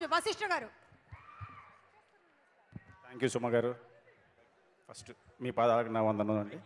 వశిష్ఠ గారు thank you Suma గారు first మీ పాదాలకు నా వందనం అండి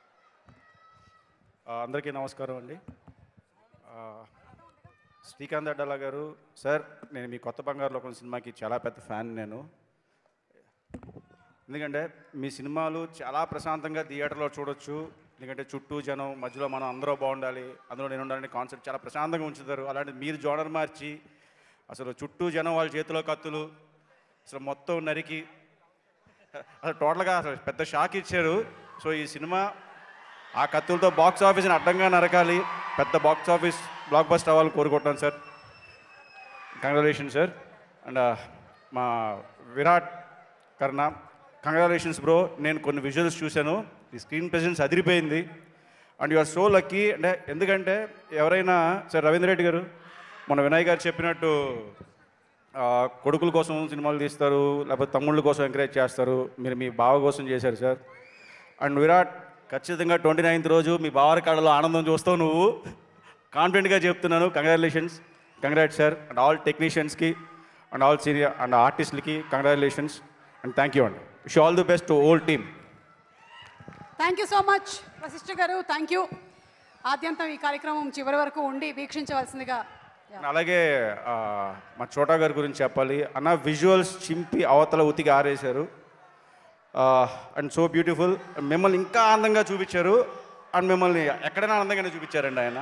ఆ, అందరికీ నమస్కారం అండి ఆ, శ్రీకాంత్ అడ్డాల గారు సార్ నేను మీ కొత్త బంగారు లోకం సినిమాకి చాలా పెద్ద ఫ్యాన్ నేను ఎందుకంటే మీ సినిమాలు చాలా ప్రశాంతంగా థియేటర్లో చూడొచ్చు ఎందుకంటే చుట్టూ జనం మధ్యలో మనం అందరూ బాగుండాలి అందులో నేను ఉండాలని కాన్సెప్ట్ చాలా ప్రశాంతంగా ఉంచుతారు అలాంటి మీరు జోనర్ మార్చి అసలు చుట్టూ జనం వాళ్ళ చేతిలో కత్తులు అసలు మొత్తం నరికి అసలు టోటల్గా అసలు పెద్ద షాక్ ఇచ్చారు సో ఈ సినిమా ఆ కత్తులతో బాక్స్ ఆఫీస్ని అడ్డంగా నరకాలి పెద్ద బాక్స్ ఆఫీస్ బ్లాక్ బస్టర్ అవ్వాలని కోరుకుంటున్నాను సార్ కంగ్రాచులేషన్ సార్ అండ్ మా విరాట్ కర్ణ కంగ్రాచులేషన్స్ బ్రో నేను కొన్ని విజువల్స్ చూశాను ఈ స్క్రీన్ ప్రెజెన్స్ అదిరిపోయింది and you are so lucky అంటే ఎందుకంటే ఎవరైనా సార్ రవీంద్ర రెడ్డి గారు మన వినయ్ గారు చెప్పినట్టు ఆ, కొడుకుల కోసం సినిమాలు తీస్తారు లేకపోతే తమ్ముళ్ళ కోసం ఎంకరేజ్ చేస్తారు మీరు మీ బావ కోసం చేశారు సార్ అండ్ విరాట్ ఖచ్చితంగా ట్వంటీ నైన్త్ రోజు మీ బావరి కాడలో ఆనందం చూస్తావు నువ్వు కాన్ఫిడెంట్గా చెప్తున్నాను congratulations congrats sir and all టెక్నీషియన్స్కి అండ్ ఆల్ సీనియర్ అండ్ ఆర్టిస్ట్లకి కంగ్రాచులేషన్స్ అండ్ థ్యాంక్ యూ అండి wish all the best to all team thank you so much Vashishta గారు థ్యాంక్ యూ ఆద్యంతం ఈ కార్యక్రమం చివరి వరకు ఉండి వీక్షించవలసిందిగా అలాగే ఆ, మా చోటా గారి గురించి చెప్పాలి అన్న విజువల్స్ చింపి అవతల ఉతికి ఆరేశారు అండ్ సో బ్యూటిఫుల్ మిమ్మల్ని ఇంకా ఆనందంగా చూపించారు అండ్ మిమ్మల్ని ఎక్కడైనా ఆనందంగానే చూపించారండి ఆయన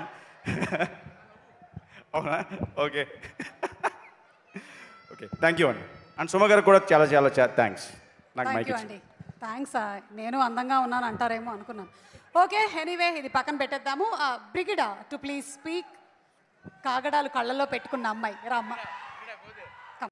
అవునా ఓకే ఓకే థ్యాంక్ యూ అండి అండ్ సుమ గారికి కూడా చాలా చాలా థ్యాంక్స్ నాకు థ్యాంక్ మైక్ యూ అండి థ్యాంక్స్ నేను అందంగా ఉన్నాను అంటారేమో అనుకున్నాను ఓకే ఎనీవే ఇది పక్కన పెట్టేద్దాము బ్రిగిడా టు ప్లీజ్ స్పీక్ కాగడాలు కళ్ళల్లో పెట్టుకున్న అమ్మాయి రామ్మ